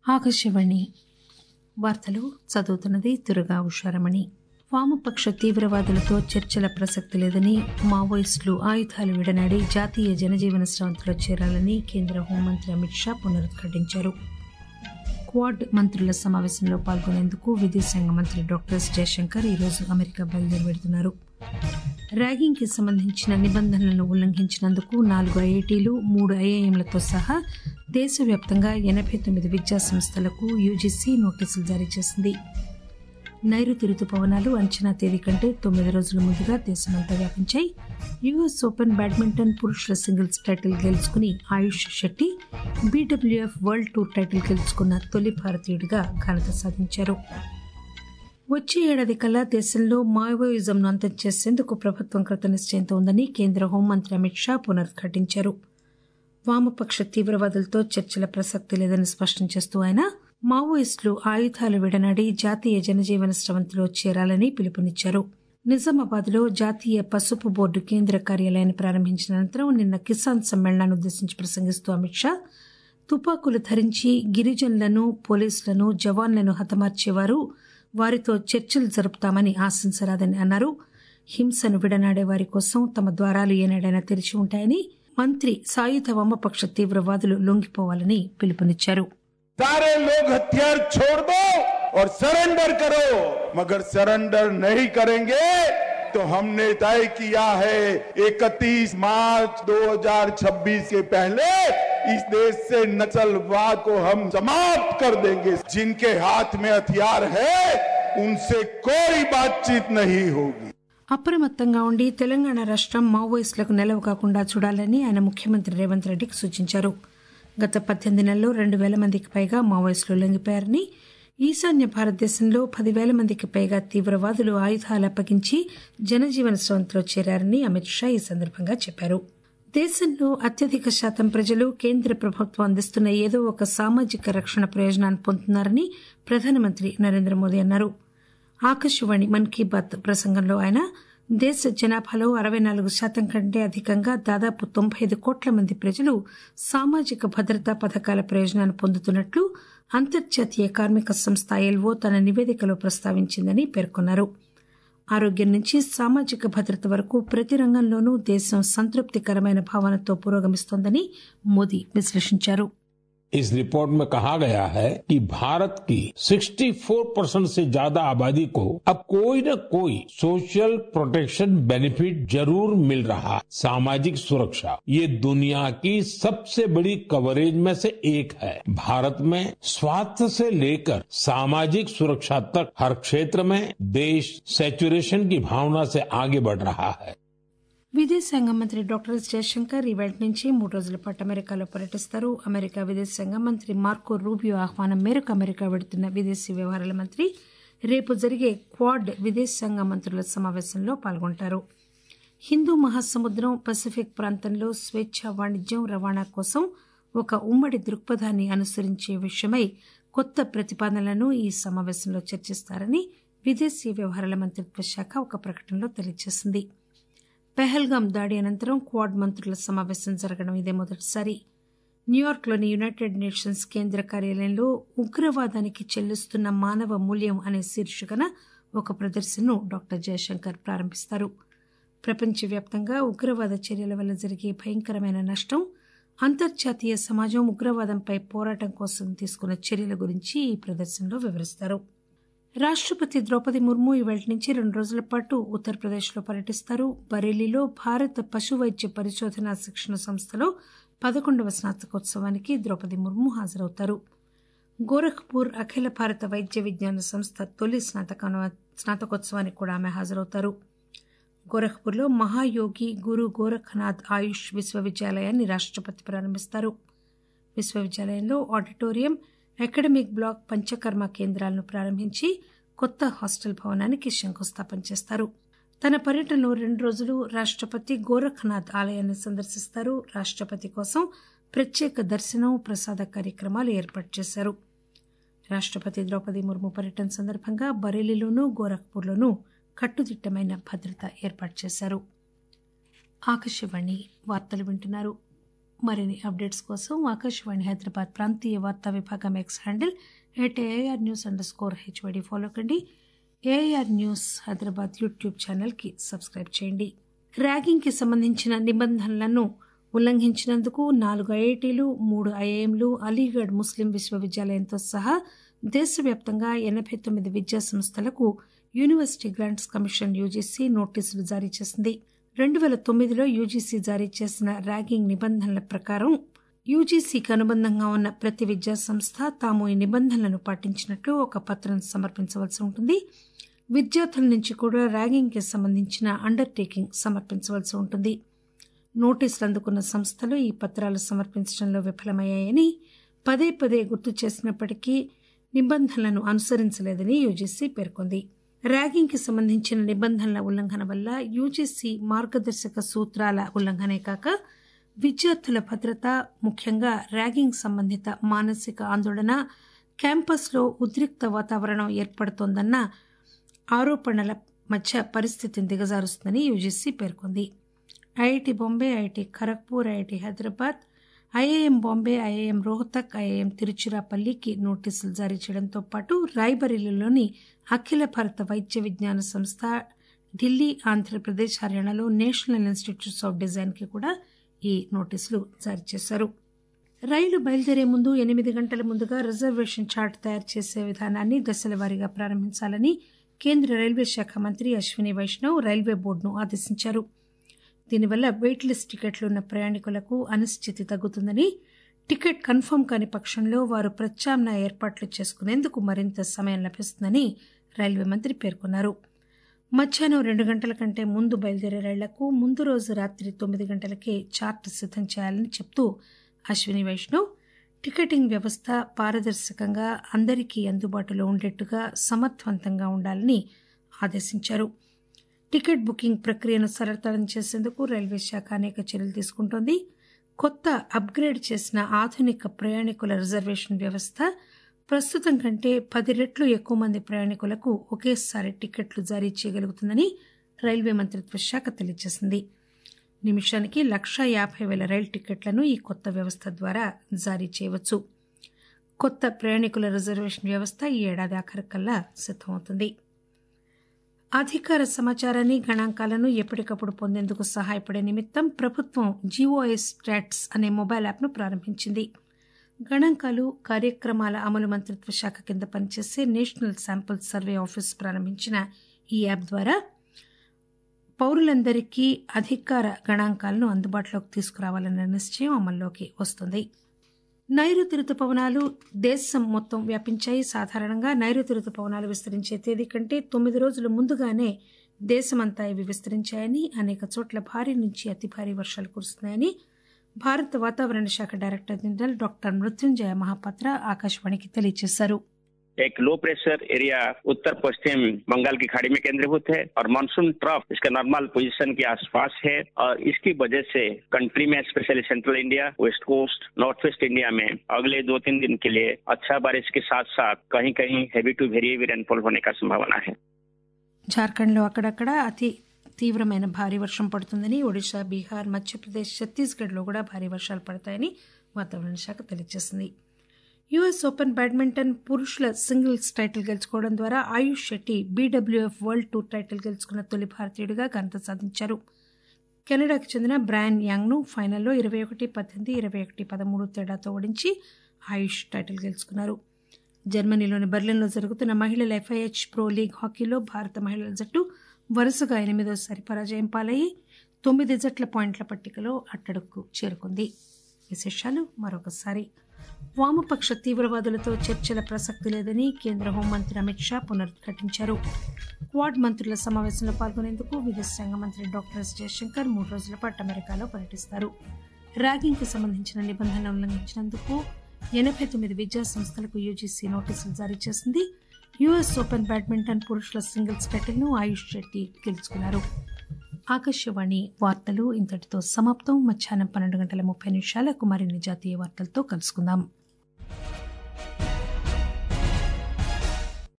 ఆకాశవాణి వార్తలు చదువుతున్నది దుర్గా ఉషారమణి వామపక్ష తీవ్రవాదులతో చర్చల ప్రసక్తి లేదని మావోయిస్టులు ఆయుధాలు విడనాడి జాతీయ జనజీవన స్రవంతిలో చేరాలని కేంద్ర హోంమంత్రి అమిత్ షా పునరుద్ఘాటించారు క్వాడ్ మంత్రుల సమావేశంలో పాల్గొనేందుకు విదేశాంగ మంత్రి డాక్టర్ ఎస్ జయశంకర్ ఈరోజు అమెరికా బయలుదేరి వెడుతున్నారు ర్యాగింగ్ కి సంబంధించిన నిబంధనలను ఉల్లంఘించినందుకు నాలుగు ఐఐటీలు మూడు ఐఐఎంలతో సహా దేశవ్యాప్తంగా ఎనబై తొమ్మిది విద్యా సంస్థలకు యూజీసీ నోటీసులు జారీ చేసింది నైరుతి రుతుపవనాలు అంచనా తేదీ కంటే తొమ్మిది రోజుల ముందుగా దేశమంతా వ్యాపించాయి యుఎస్ ఓపెన్ బ్యాడ్మింటన్ పురుషుల సింగిల్స్ టైటిల్ గెలుచుకుని Ayush Shetty BWF world tour title గెలుచుకున్న తొలి భారతీయుడిగా ఘనత సాధించారు వచ్చే ఏడాది కల్లా దేశంలో మావోయిజంను అంతం చేసేందుకు ప్రభుత్వం కృతనిశ్చయంతో ఉందని కేంద్ర హోంమంత్రి అమిత్ షా పునరుద్ఘాటించారు వామపక్ష తీవ్రవాదులతో చర్చల ప్రసక్తి లేదని స్పష్టం చేస్తూ ఆయన మావోయిస్టులు ఆయుధాలు విడనాడి జాతీయ జనజీవన స్రవంతిలో చేరాలని పిలుపునిచ్చారు నిజామాబాద్ లో జాతీయ పసుపు బోర్డు కేంద్ర కార్యాలయాన్ని ప్రారంభించిన అనంతరం నిన్న కిసాన్ సమ్మేళనాన్ని ఉద్దేశించి ప్రసంగిస్తూ అమిత్ షా తుపాకులు ధరించి గిరిజనులను పోలీసులను జవాన్లను హతమార్చేవారు వారితో చర్చలు జరుపుతామని ఆశించరాదని అన్నారు హింసను విడనాడే వారి కోసం తమ ద్వారాలు ఏనాడైనా తెరిచి ఉంటాయని మంత్రి సాయుధ వామపక్ష తీవ్రవాదులు లొంగిపోవాలని పిలుపునిచ్చారు सारे लोग हथियार छोड़ दो और सरेंडर करो मगर सरेंडर नहीं करेंगे तो हमने तय किया है 31 मार्च 2026 के पहले इस देश से नक्सलवाद को हम समाप्त कर देंगे जिनके हाथ में हथियार है उनसे कोई बातचीत नहीं होगी అప్రమత్తంగా ఉండి తెలంగాణ రాష్టం మావోయిస్టులకు నెలవు కాకుండా చూడాలని ఆయన ముఖ్యమంత్రి రేవంత్ రెడ్డికి సూచించారు గత పద్దెనిమిది నెలల్లో రెండు వేల మందికి పైగా మావోయిస్టులు లొంగిపోయారని ఈశాన్య భారతదేశంలో పదివేల మందికి పైగా తీవ్రవాదులు ఆయుధాలు అప్పగించి జనజీవన స్రవంతిలో చేరారని అమిత్ షా ఈ సందర్భంగా చెప్పారు దేశంలో అత్యధిక శాతం ప్రజలు కేంద్ర ప్రభుత్వం అందిస్తున్న ఏదో ఒక సామాజిక రక్షణ ప్రయోజనాన్ని పొందుతున్నారని ప్రధానమంత్రి నరేంద్ర మోదీ అన్నారు ఆకాశవాణి మన్ కీ బాత్ ప్రసంగంలో ఆయన దేశ జనాభాలో అరవై నాలుగు శాతం కంటే అధికంగా దాదాపు తొంభై ఐదు కోట్ల మంది ప్రజలు సామాజిక భద్రతా పథకాల ప్రయోజనాన్ని పొందుతున్నట్లు అంతర్జాతీయ కార్మిక సంస్థ ఎల్వో తన నివేదికలో ప్రస్తావించిందని పేర్కొన్నారు ఆరోగ్యం నుంచి సామాజిక భద్రత వరకు ప్రతి రంగంలోనూ దేశం సంతృప్తికరమైన భావనతో పురోగమిస్తోందని మోదీ విశ్లేషించారు इस रिपोर्ट में कहा गया है कि भारत की 64 परसेंट से ज्यादा आबादी को अब कोई न कोई सोशल प्रोटेक्शन बेनिफिट जरूर मिल रहा है सामाजिक सुरक्षा ये दुनिया की सबसे बड़ी कवरेज में से एक है भारत में स्वास्थ्य से लेकर सामाजिक सुरक्षा तक हर क्षेत्र में देश सेचुरेशन की भावना से आगे बढ़ रहा है విదేశాంగ మంత్రి డాక్టర్ ఎస్ జయశంకర్ ఈ వేళ నుంచి మూడు రోజుల పాటు అమెరికాలో పర్యటిస్తారు అమెరికా విదేశాంగ మంత్రి మార్కో రూబియో ఆహ్వానం మేరకు అమెరికా వెడుతున్న విదేశీ వ్యవహారాల మంత్రి రేపు జరిగే క్వాడ్ విదేశాంగ మంత్రుల సమావేశంలో పాల్గొంటారు హిందూ మహాసముద్రం పసిఫిక్ ప్రాంతంలో స్వేచ్ఛ వాణిజ్యం రవాణా కోసం ఒక ఉమ్మడి దృక్పథాన్ని అనుసరించే విషయమై కొత్త ప్రతిపాదనలను ఈ సమావేశంలో చర్చిస్తారని విదేశీ వ్యవహారాల మంత్రిత్వ శాఖ ఒక ప్రకటనలో తెలియజేసింది పెహల్గాం దాడి అనంతరం క్వాడ్ మంత్రుల సమావేశం జరగడం ఇదే మొదటిసారి న్యూయార్క్లోని యునైటెడ్ నేషన్స్ కేంద్ర కార్యాలయంలో ఉగ్రవాదానికి చెల్లిస్తున్న మానవ మూల్యం అనే శీర్షికన ఒక ప్రదర్శనను డాక్టర్ జయశంకర్ ప్రారంభిస్తారు ప్రపంచవ్యాప్తంగా ఉగ్రవాద చర్యల వల్ల జరిగే భయంకరమైన నష్టం అంతర్జాతీయ సమాజం ఉగ్రవాదంపై పోరాటం కోసం తీసుకున్న చర్యల గురించి ఈ ప్రదర్శనలో వివరిస్తారు రాష్టపతి ద్రౌపది ముర్ము ఇవాళ నుంచి రెండు రోజుల పాటు ఉత్తరప్రదేశ్లో పర్యటిస్తారు బరేలీలో భారత పశు వైద్య పరిశోధన శిక్షణ సంస్థలో పదకొండవ స్నాతకోత్సవానికి ద్రౌపది ముర్ము హాజరవుతారు గోరఖ్పూర్ అఖిల భారత వైద్య విజ్ఞాన సంస్థ తొలి స్నాతకోత్సవానికి కూడా ఆమె హాజరవుతారు గోరఖ్పూర్లో మహాయోగి గురు గోరఖనాథ్ ఆయుష్ విశ్వవిద్యాలయాన్ని రాష్టపతి ప్రారంభిస్తారు విశ్వవిద్యాలయంలో ఆడిటోరియం అకాడమిక్ బ్లాక్ పంచకర్మ కేంద్రాలను ప్రారంభించి కొత్త హాస్టల్ భవనానికి శంకుస్థాపన చేస్తారు తన పర్యటనలో రెండు రోజులు రాష్టపతి గోరఖనాథ్ ఆలయాన్ని సందర్శిస్తారు రాష్టపతి కోసం ప్రత్యేక దర్శనం ప్రసాద కార్యక్రమాలు ఏర్పాటు చేశారు రాష్టపతి ద్రౌపది ముర్ము పర్యటన సందర్భంగా బరేలీలోనూ గోరఖ్పూర్లోనూ కట్టుదిట్టమైన భద్రత ఏర్పాటు చేశారు ఆకాశవాణి వార్తలు వింటున్నారు మరిన్ని అప్డేట్స్ కోసం ఆకాశవాణి హైదరాబాద్ ప్రాంతీయ వార్తా విభాగం X handle at AIR news underscore HYD follow కండి ఏఐఆర్ న్యూస్ హైదరాబాద్ యూట్యూబ్ ఛానల్కి సబ్స్క్రైబ్ చేయండి ర్యాగింగ్కి సంబంధించిన నిబంధనలను ఉల్లంఘించినందుకు నాలుగు ఐఐటీలు మూడు ఐఐఎంలు అలీగఢ్ ముస్లిం విశ్వవిద్యాలయంతో సహా దేశవ్యాప్తంగా ఎనభై తొమ్మిది విద్యా సంస్థలకు యూనివర్సిటీ గ్రాంట్స్ కమిషన్ యూజీసీ నోటీసులు జారీ చేసింది రెండు వేల తొమ్మిదిలో యూజీసీ జారీ చేసిన ర్యాగింగ్ నిబంధనల ప్రకారం యూజీసీకి అనుబంధంగా ఉన్న ప్రతి విద్యా సంస్థ తాము ఈ నిబంధనలను పాటించినట్లు ఒక పత్రం సమర్పించవలసి ఉంటుంది విద్యార్థుల నుంచి కూడా ర్యాగింగ్కి సంబంధించిన అండర్టేకింగ్ సమర్పించవలసి ఉంటుంది నోటీసులు అందుకున్న సంస్థలు ఈ పత్రాలు సమర్పించడంలో విఫలమయ్యాయని పదే పదే గుర్తు చేసినప్పటికీ నిబంధనలను అనుసరించలేదని యూజీసీ పేర్కొంది ర్యాగింగ్కి సంబంధించిన నిబంధనల ఉల్లంఘన వల్ల యూజీసీ మార్గదర్శక సూత్రాల ఉల్లంఘనే కాక విద్యార్థుల భద్రత ముఖ్యంగా ర్యాగింగ్ సంబంధిత మానసిక ఆందోళన క్యాంపస్లో ఉద్రిక్త వాతావరణం ఏర్పడుతోందన్న ఆరోపణల మధ్య పరిస్థితిని దిగజారుస్తుందని యూజీసీ పేర్కొంది IIT Bombay IIT Kharagpur IIT Hyderabad IIM Bombay IIM Rohtak IIM తిరుచిరాపల్లికి నోటీసులు జారీ చేయడంతో పాటు రాయ్బరేలీలోని అఖిల భారత వైద్య విజ్ఞాన సంస్థ ఢిల్లీ ఆంధ్రప్రదేశ్ హర్యానాలో నేషనల్ ఇన్స్టిట్యూట్స్ ఆఫ్ డిజైన్ కి కూడా ఈ నోటీసులు జారీ చేశారు రైలు బయలుదేరే ముందు ఎనిమిది గంటల ముందుగా రిజర్వేషన్ చార్ట్ తయారు చేసే విధానాన్ని దశల వారీగా ప్రారంభించాలని కేంద్ర రైల్వే శాఖ మంత్రి అశ్విని వైష్ణవ్ రైల్వే బోర్డును ఆదేశించారు దీనివల్ల వెయిట్ లిస్ట్ టికెట్లు ఉన్న ప్రయాణికులకు అనిశ్చితి తగ్గుతుందని టికెట్ కన్ఫర్మ్ కాని పక్షంలో వారు ప్రత్యామ్నాయ ఏర్పాట్లు చేసుకునేందుకు మరింత సమయం లభిస్తుందని రైల్వే మంత్రి పేర్కొన్నారు మధ్యాహ్నం రెండు గంటల కంటే ముందు బయలుదేరే రైళ్లకు ముందు రోజు రాత్రి తొమ్మిది గంటలకే చార్ట్ సిద్దం చేయాలని చెప్తూ అశ్విని వైష్ణవ్ టికెటింగ్ వ్యవస్థ పారదర్శకంగా అందరికీ అందుబాటులో ఉండేట్టుగా సమర్థవంతంగా ఉండాలని ఆదేశించారు టికెట్ బుకింగ్ ప్రక్రియను సరళతరం చేసేందుకు రైల్వే శాఖ అనేక చర్యలు తీసుకుంటోంది కొత్త అప్గ్రేడ్ చేసిన ఆధునిక ప్రయాణికుల రిజర్వేషన్ వ్యవస్థ ప్రస్తుతం కంటే పది రెట్లు ఎక్కువ మంది ప్రయాణికులకు ఒకేసారి టికెట్లు జారీ చేయగలుగుతుందని రైల్వే మంత్రిత్వ శాఖ తెలియజేసింది నిమిషానికి లక్షా యాభై వేల రైలు టికెట్లను ఈ కొత్త వ్యవస్థ ద్వారా జారీ చేయవచ్చు కొత్త ప్రయాణికుల రిజర్వేషన్ వ్యవస్థ ఈ ఏడాది ఆఖరికల్లా సిద్దమవుతుంది అధికార సమాచారాన్ని గణాంకాలను ఎప్పటికప్పుడు పొందేందుకు సహాయపడే నిమిత్తం ప్రభుత్వం జీఓఎస్ స్టాట్స్ అనే మొబైల్ యాప్ను ప్రారంభించింది గణాంకాలు కార్యక్రమాల అమలు మంత్రిత్వ శాఖ కింద పనిచేసే నేషనల్ శాంపుల్ సర్వే ఆఫీస్ ప్రారంభించిన ఈ యాప్ ద్వారా పౌరులందరికీ అధికార గణాంకాలను అందుబాటులోకి తీసుకురావాలన్న నిశ్చయం అమల్లోకి వస్తుంది నైరుతి రుతుపవనాలు దేశం మొత్తం వ్యాపించాయి సాధారణంగా నైరుతి రుతుపవనాలు విస్తరించే తేదీ కంటే తొమ్మిది రోజుల ముందుగానే దేశమంతా ఇవి విస్తరించాయని అనేక చోట్ల భారీ నుంచి అతి భారీ వర్షాలు కురుస్తున్నాయని భారత వాతావరణ శాఖ director general doctor Mrutyunjaya Mahapatra ఆకాశవాణికి తెలియజేశారు एक लो प्रेशर एरिया उत्तर पश्चिम बंगाल की खाड़ी में केंद्रीभूत है और मानसून ट्रफ इसका नॉर्मल पोजीशन के आसपास है और इसकी वजह से कंट्री में specially central India west coast north west India में अगले दो तीन दिन के लिए अच्छा बारिश के साथ साथ कहीं कहीं heavy to very heavy rainfall होने का संभावना है జార్ఖండ్లో అక్కడక్కడ అతి తీవ్రమైన భారీ వర్షం పడుతుందని ఒడిశా బీహార్ మధ్యప్రదేశ్ ఛత్తీస్గఢ్లో కూడా భారీ వర్షాలు పడతాయని వాతావరణ శాఖ తెలియజేసింది యుఎస్ ఓపెన్ బ్యాడ్మింటన్ పురుషుల సింగిల్స్ టైటిల్ గెలుచుకోవడం ద్వారా Ayush Shetty BWF world tour title గెలుచుకున్న తొలి భారతీయుడిగా ఘనత సాధించారు కెనడాకు చెందిన బ్రాయన్ యాంగ్ను ఫైనల్లో ఇరవై ఒకటి పద్దెనిమిది ఇరవై ఒకటి పదమూడు తేడాతో ఓడించి ఆయుష్ టైటిల్ గెలుచుకున్నారు జర్మనీలోని బెర్లిన్లో జరుగుతున్న మహిళల ఎఫ్ఐహెచ్ ప్రో లీగ్ హాకీలో భారత మహిళల జట్టు వరుసగా ఎనిమిదోసారి పరాజయం పాలయ్యి తొమ్మిది జట్ల పాయింట్ల పట్టికలో అట్టడుకు చేరుకుంది విశేషాలు మరొకసారి వామపక్ష తీవ్రవాదులతో చర్చల ప్రసక్తి లేదని కేంద్ర హోంమంత్రి అమిత్ షా పునరుద్ఘాటించారు క్వాడ్ మంత్రుల సమావేశంలో పాల్గొనేందుకు విదేశాంగ మంత్రి డాక్టర్ ఎస్ జయశంకర్ మూడు రోజుల పాటు అమెరికాలో పర్యటిస్తారు ర్యాగింగ్ కి సంబంధించిన నిబంధనలు ఉల్లంఘించినందుకు ఎనభై తొమ్మిది విద్యా సంస్థలకు యూజీసీ నోటీసులు జారీ చేసింది యుఎస్ ఓపెన్ బ్యాడ్మింటన్ పురుషుల సింగిల్స్ టైటిల్ను ఆయుష్ శెట్టి గెలుచుకున్నారు ఆకాశవాణి వార్తలు ఇంతటితో సమాప్తం మధ్యాహ్నం పన్నెండు గంటల ముప్పై నిమిషాలకు మరిన్ని జాతీయ వార్తలతో కలుసుకుందాం